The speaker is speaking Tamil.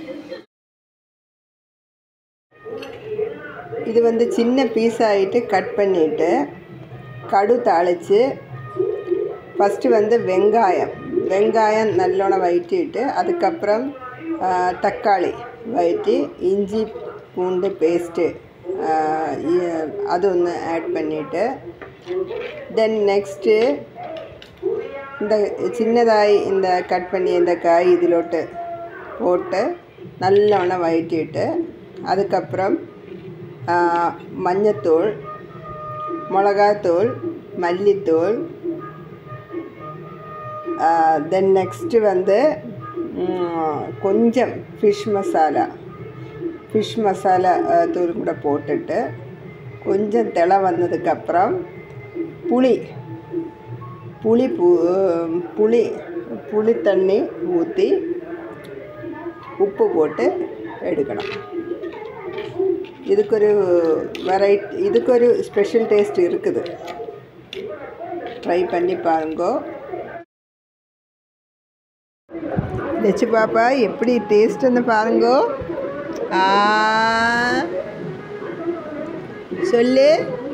இது வந்து சின்ன பீஸ் ஆகிட்டு கட் பண்ணிவிட்டு கடு தாளித்து ஃபஸ்ட்டு வந்து வெங்காயம் வெங்காயம் நல்லோണം வயிற்றிட்டு அதுக்கப்புறம் ஆ, தக்காளி வயிற்றி இஞ்சி பூண்டு பேஸ்ட்டு அது ஒன்று ஆட் பண்ணிவிட்டு தென் நெக்ஸ்ட்டு இந்த சின்னதாய் இந்த கட் பண்ணி இந்த காய் இதிலோட்டு போட்டு நல்லவண்ணம் வயிற்றிட்டு அதுக்கப்புறம் ஆ, மஞ்சத்தூள் மிளகாத்தூள் மல்லித்தூள் தென் நெக்ஸ்ட்டு வந்து ம், கொஞ்சம் ஃபிஷ் மசாலா ஃபிஷ் மசாலா ஆ, தூள் கூட போட்டுட்டு கொஞ்சம் திளை வந்ததுக்கப்புறம் புளி புளி பூ புளி புளி தண்ணி ஊற்றி உப்பு போட்டு எடுக்கணும் இதுக்கொரு வெரைட்டி இதுக்கொரு ஸ்பெஷல் டேஸ்ட் இருக்குது ட்ரை பண்ணி பாருங்கோ லட்சு பாப்பா எப்படி டேஸ்ட்னு பாருங்கோ ஆ சொல்லு